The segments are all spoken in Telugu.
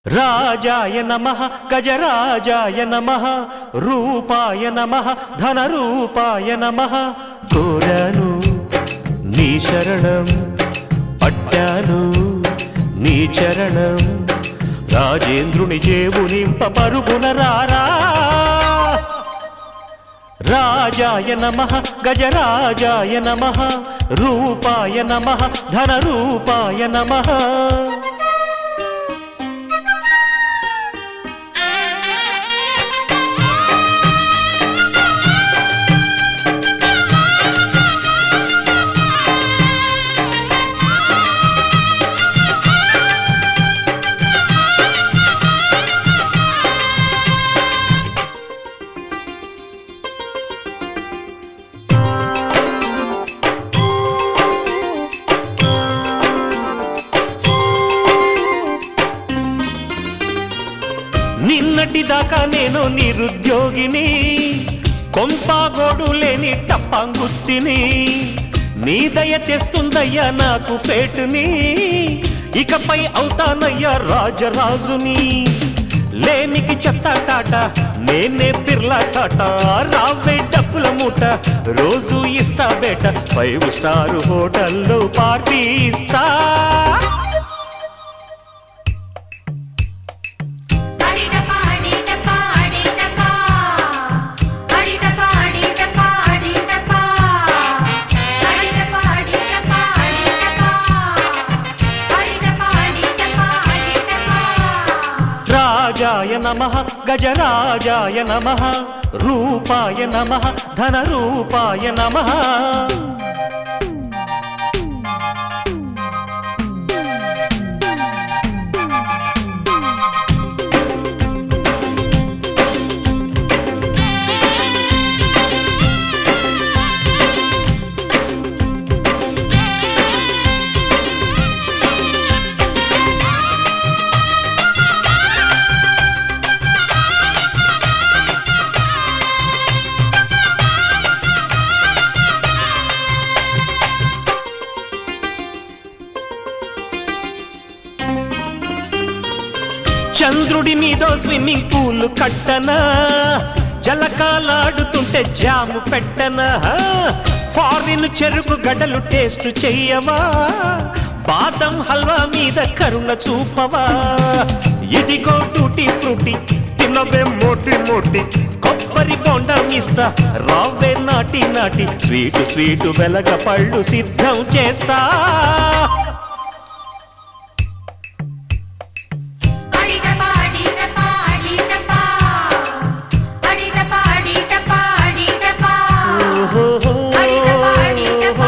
రాజాయ నమ గజరాజాయ నమ రూపాయ నమ ధనరూపాయ నమ కోరాను నీ శరణం పట్టాను నీ చరణం రాజేంద్రుని జేబు నింప పరుగున రారా రాజాయ నమ గజరాజాయ నమ రూపాయ నమ ధనరూపాయ నమ నిన్నటి దాకా నేను నిరుద్యోగిని కొంపాగోడు లేని టప్పంగుత్తిని నీ దయ తెస్తుందయ్యా నాకు పేటుని ఇకపై అవుతానయ్యా రాజరాజుని లేనికి చెత్త టాట నేనే పిర్లా టాట రావే డబ్బుల మూట రోజు ఇస్తా బేట ఫైవ్ స్టార్ హోటల్లో పార్టీ ఇస్తా అడిటపా అడిటపా అడిటపా అడిటపా అడిటపా అడిటపా అడిటపా అడిటపా అడిటపా అడిటపా అడిటపా అడిటపా రాజాయ నమ గజరాజాయ నమ రూపాయ నమ ధనరూపాయ నమ చంద్రుడి మీద స్విమ్మింగ్ పూల్ కట్టనా జలకాలాడుతుంటే జాము పెట్టనా ఫారిన్ చెరుకు గడలు టేస్ట్ చెయ్యవా బాదం హల్వా మీద కరుణ చూపవా ఇదిగో టూటీ ఫ్రూటీ తినవే మోటి మోటి కొబ్బరి బొండం ఇస్తా రావే నాటి నాటి స్వీటు స్వీటు వెలగ పళ్ళు సిద్ధం చేస్తా అడిటపా అడిటపా అడిటపా అడిటపా అడిటపా అడిటపా అడిటపా అడిటపా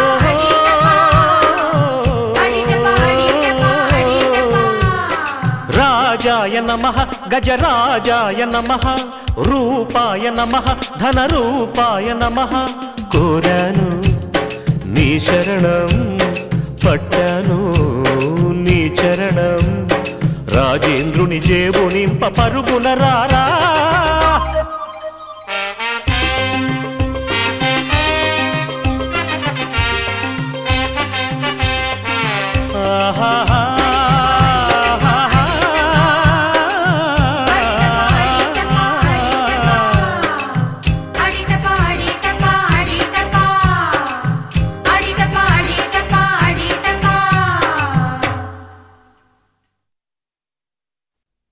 అడిటపా అడిటపా అడిటపా రాజాయ నమ గజరాజాయ నమ రూపాయ నమ ధనరూపాయ నమ కోరాను నీ శరణం పట్టాను నీ చరణం రాజేంద్రుని జేబు నింప పరుగున రారా